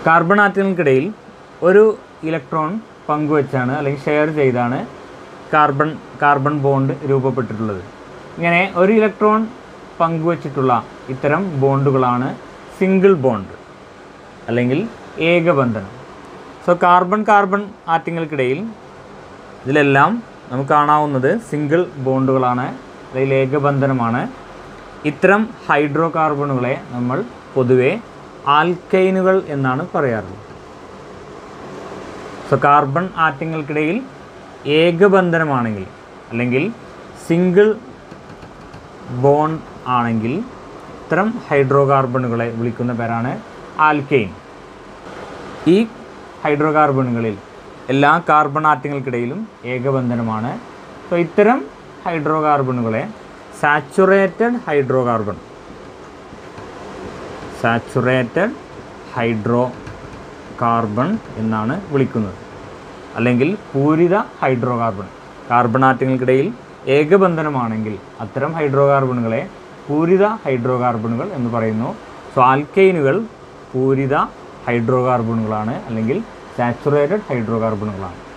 carbon ആറ്റങ്ങൾക്കിടയിൽ ഒരു electron പങ്കുവച്ചാണ് അല്ലെങ്കിൽ share ചെയ്താണ് കാർബൺ കാർബൺ ബോണ്ട് രൂപപ്പെട്ടിട്ടുള്ളത് ഇങ്ങനെ ഒരു ഇലക്ട്രോൺ പങ്കുവച്ചിട്ടുള്ള ഇത്തരം ബോണ്ടുകളാണ് സിംഗിൾ ബോണ്ട് അല്ലെങ്കിൽ ഏകബന്ധനം സോ കാർബൺ കാർബൺ ആറ്റങ്ങൾക്കിടയിൽ ഇതിലെല്ലാം നമുക്ക് കാണാവുന്നത് സിംഗിൾ ബോണ്ടുകളാണ് അല്ലെങ്കിൽ ഏകബന്ധനമാണ് ഇത്തരം ഹൈഡ്രോ കാർബണുകളെ നമ്മൾ പൊതുവെ ആൽക്കൈനുകൾ എന്നാണ് പറയാറുള്ളത് സോ കാർബൺ ആറ്റങ്ങൾക്കിടയിൽ ഏകബന്ധനമാണെങ്കിൽ അല്ലെങ്കിൽ സിംഗിൾ ബോണ്ട് ആണെങ്കിൽ ഇത്തരം ഹൈഡ്രോ കാർബണുകളെ വിളിക്കുന്ന പേരാണ് ആൽക്കൈൻ ഈ ഹൈഡ്രോ കാർബണുകളിൽ എല്ലാ കാർബൺ ആറ്റങ്ങൾക്കിടയിലും ഏകബന്ധനമാണ് സോ ഇത്തരം ഹൈഡ്രോ കാർബണുകളെ saturated hydro carbon saturated hydro carbon എന്നാണ് വിളിക്കുന്നത് അല്ലെങ്കിൽ പൂരിത ഹൈഡ്രോ കാർബൺ കാർബൺ ആറ്റങ്ങൾക്കിടയിൽ ഏകബന്ധനമാണെങ്കിൽ അത്തരം ഹൈഡ്രോ കാർബണുകളെ പൂരിത ഹൈഡ്രോ കാർബണുകൾ എന്ന് പറയുന്നു സോ ആൽക്കൈനുകൾ പൂരിത ഹൈഡ്രോ കാർബണുകളാണ് അല്ലെങ്കിൽ സാച്ചുറേറ്റഡ് ഹൈഡ്രോ കാർബണുകളാണ്